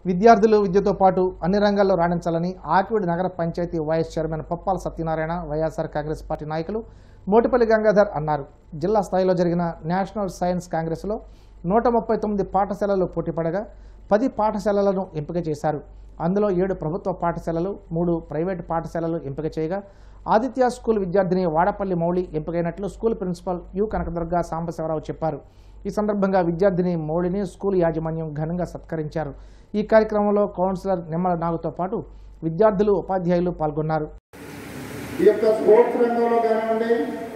విద్యార్థులు విద్యతో పాటు అన్ని రంగాల్లో రాణించాలని ఆకివీడి నగర panchayat vice chairman Pappala Satyanarayana YSR Congress party నాయకులు మోటిపల్లి గంగాధర్ అన్నారు జిల్లా స్థాయిలో జరిగిన నేషనల్ సైన్స్ కాంగ్రెస్లో నూట ముప్పై తొమ్మిది పాఠశాలలు పోటీపడగా పది పాఠశాలలను ఎంపిక చేశారు అందులో ఏడు ప్రభుత్వ పాఠశాలలు మూడు ప్రైవేటు పాఠశాలలు ఎంపిక చేయగా ఆదిత్య స్కూల్ విద్యార్థిని వాడపల్లి మౌళి ఎంపికైనట్లు school principal U Kanakadurga Sambasivarao చెప్పారు ఈ సందర్భంగా విద్యార్థిని మౌళిని స్కూల్ యాజమాన్యం ఘనంగా సత్కరించారు ఈ కార్యక్రమంలో కౌన్సిలర్ నిమ్మల నాగుతో పాటు విద్యార్థులు ఉపాధ్యాయులు పాల్గొన్నారు ఈ యొక్క స్పోర్ట్స్ రంగంలో కానివ్వండి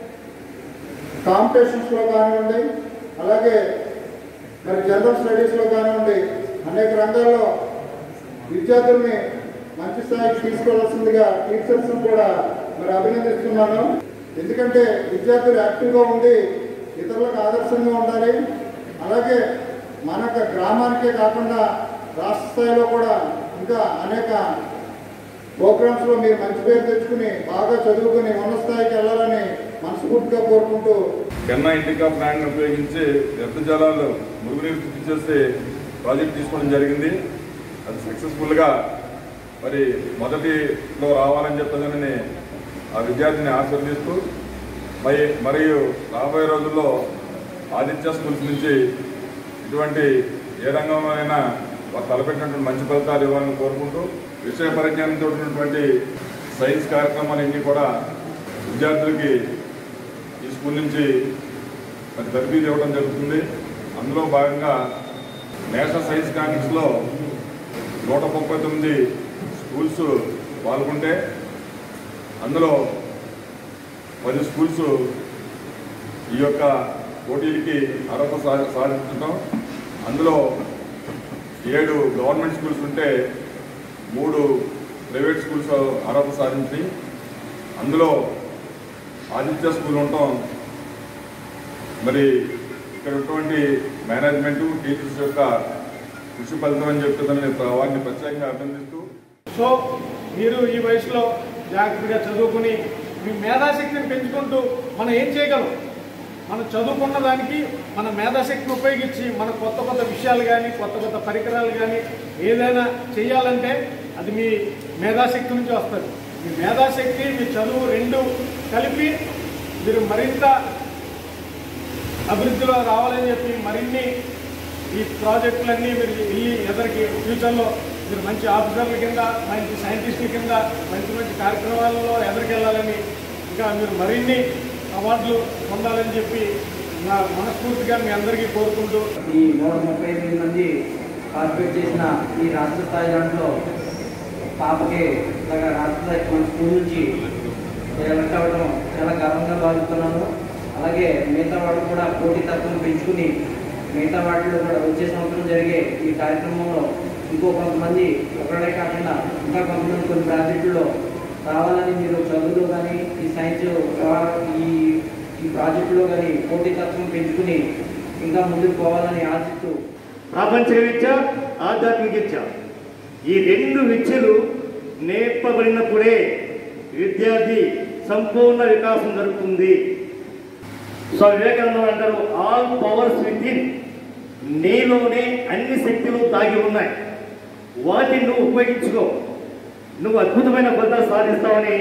కాంపిటీషన్స్లో కానివ్వండి అలాగే మరి జనరల్ స్టడీస్లో కానివ్వండి అనేక రంగాల్లో విద్యార్థుల్ని మంచి స్థాయికి తీసుకెళ్లాల్సిందిగా టీచర్స్ కూడా మరి అభినందిస్తున్నాను ఎందుకంటే విద్యార్థులు యాక్టివ్గా ఉండి ఇతరులకు ఆదర్శంగా ఉండాలి అలాగే మన యొక్క గ్రామానికే కాకుండా రాష్ట్ర స్థాయిలో కూడా ఇంకా అనేక ప్రోగ్రామ్స్ లో మీరు మంచి పేరు తెచ్చుకుని బాగా చదువుకుని ఉన్నత స్థాయికి వెళ్ళాలని మనస్ఫూర్తిగా కోరుకుంటూ కెన్నా ఇండికా ప్లాన్ ఉపయోగించి వ్యర్థ జలాలు మురుగునీరు శుద్ధి చేసే ప్రాజెక్ట్ తీసుకోవడం జరిగింది అది సక్సెస్ఫుల్గా మరి మొదటిలో రావాలని చెప్పదని ఆ విద్యార్థిని ఆశీర్వదిస్తూ మరి మరియు రాబోయే రోజుల్లో ఆదిత్య స్కూల్స్ నుంచి ఇటువంటి ఏ రంగంలోనైనా వారు తలపెట్టినటువంటి మంచి ఫలితాలు ఇవ్వాలని కోరుకుంటూ విషయ పరిజ్ఞానంతో ఉన్నటువంటి సైన్స్ కార్యక్రమాలన్నీ కూడా విద్యార్థులకి ఈ స్కూల్ నుంచి మరి తరబీదు ఇవ్వడం జరుగుతుంది అందులో భాగంగా నేషనల్ సైన్స్ కాంగ్రెస్లో నూట ముప్పై తొమ్మిది స్కూల్స్ పాల్గొంటే అందులో పది స్కూల్స్ ఈ యొక్క పోటీలకి అర్హత సా- సాధించడం అందులో ఏడు గవర్నమెంట్ స్కూల్స్ ఉంటే మూడు ప్రైవేట్ స్కూల్స్ అర్హత సాధించి అందులో ఆదిత్య స్కూల్ ఉండటం మరి ఇక్కడ ఉన్నటువంటి మేనేజ్మెంట్ టీచర్స్ యొక్క కృషి ఫలితం అని చెప్తుందని వారిని ప్రత్యేకంగా అభినందిస్తూ సో మీరు ఈ వయసులో జాగ్రత్తగా చదువుకుని మీ మేధాశక్తిని పెంచుకుంటూ మనం ఏం చేయగలం మనం చదువుకున్న దానికి మన మేధాశక్తిని ఉపయోగించి మన కొత్త కొత్త విషయాలు కానీ కొత్త కొత్త పరికరాలు కానీ ఏదైనా చేయాలంటే అది మీ మేధాశక్తి నుంచి వస్తుంది మీ మేధాశక్తి మీ చదువు రెండు కలిపి మీరు మరింత అభివృద్ధిలో రావాలని చెప్పి మరిన్ని ఈ ప్రాజెక్టులన్నీ మీరు వెళ్ళి ఎదరికి ఫ్యూచర్లో మీరు మంచి ఆఫీసర్ల కింద మంచి సైంటిస్టుల కింద మంచి మంచి కార్యక్రమాలలో ఎదరికి వెళ్ళాలని ఇంకా మీరు మరిన్ని అవార్డులు పొందాలని చెప్పి నా మనస్ఫూర్తిగా మీ అందరికీ కోరుకుంటూ ఈ నూట ముప్పై ఎనిమిది మంది పార్టిసిపేట్ చేసిన ఈ రాష్ట్ర స్థాయి దాంట్లో పాపకి ఇలాగా రాష్ట్ర స్థాయి మన స్కూల్ నుంచి సెలెక్ట్ అవ్వడం చాలా గర్వంగా భావిస్తున్నాను అలాగే మిగతా వాళ్ళు కూడా పోటీ తత్వం పెంచుకుని మిగతా వాటిలో కూడా వచ్చే సంవత్సరం జరిగే ఈ కార్యక్రమంలో ఇంకో కొంతమంది ఒకడే కాకుండా ఇంకా కొంతమంది కొన్ని ప్రాజెక్టుల్లో రావాలని మీరు చదువులో కానీ ఈ సైన్స్ ఈ ఈ ప్రాజెక్టులో కానీ పోటీ తత్వం పెంచుకుని ఇంకా ముందుకు పోవాలని ఆశిస్తూ ప్రాపంచిక విద్య ఆధ్యాత్మిక విద్య ఈ రెండు విద్యలు నేర్పబడినప్పుడే విద్యార్థి సంపూర్ణ వికాసం జరుగుతుంది సో వివేకానంద అంటారు ఆల్ పవర్స్ విత్ ఇన్ నీలోనే అన్ని శక్తులు దాగి ఉన్నాయి వాటిని నువ్వు ఉపయోగించుకో నువ్వు అద్భుతమైన ఫలితాలు సాధిస్తావని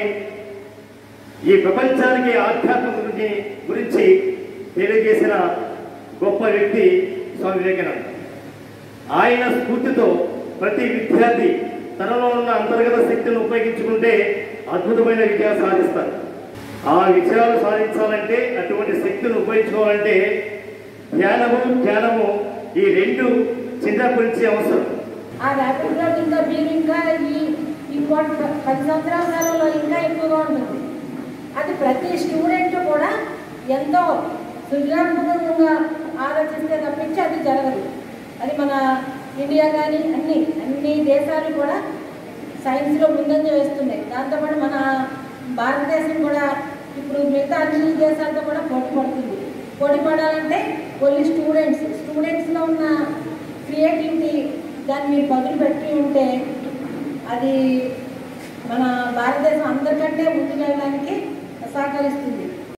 ఈ ప్రపంచానికి ఆధ్యాత్మిక గురించి గురించి తెలియజేసిన గొప్ప వ్యక్తి స్వామి వివేకానంద ఆయన స్ఫూర్తితో ప్రతి విద్యార్థి తనలో ఉన్న అంతర్గత శక్తిని ఉపయోగించుకుంటే అద్భుతమైన విజయాలు సాధిస్తారు ఆ విజయాలు సాధించాలంటే అటువంటి శక్తిని ఉపయోగించుకోవాలంటే ధ్యానము ధ్యానము ఈ రెండు చిన్నప్పటి అవసరం ఆ ర్యాపిడ్ గ్రోత్ ఇంకా మీరు ఇంకా ఈ ఇంకోటి పది సంవత్సరాల కాలంలో ఇంకా ఎక్కువగా ఉంటుంది అది ప్రతి స్టూడెంట్ కూడా ఎంతో సృజనాత్మకంగా ఆలోచిస్తే తప్పించి అది జరగదు అది మన ఇండియా కానీ అన్ని అన్ని దేశాలు కూడా సైన్స్లో ముందంజ వేస్తున్నాయి దాంతోపాటు మన భారతదేశం కూడా ఇప్పుడు మిగతా అన్ని దేశాలతో కూడా పోటీ పడుతుంది పోటీ పడాలంటే ఓన్లీ స్టూడెంట్స్ స్టూడెంట్స్లో ఉన్న క్రియేటివిటీ దాన్ని మీరు పదులు పెట్టి ఉంటే అది మన భారతదేశం అందరికంటే ముందుకు వెళ్ళడానికి సహకరిస్తుంది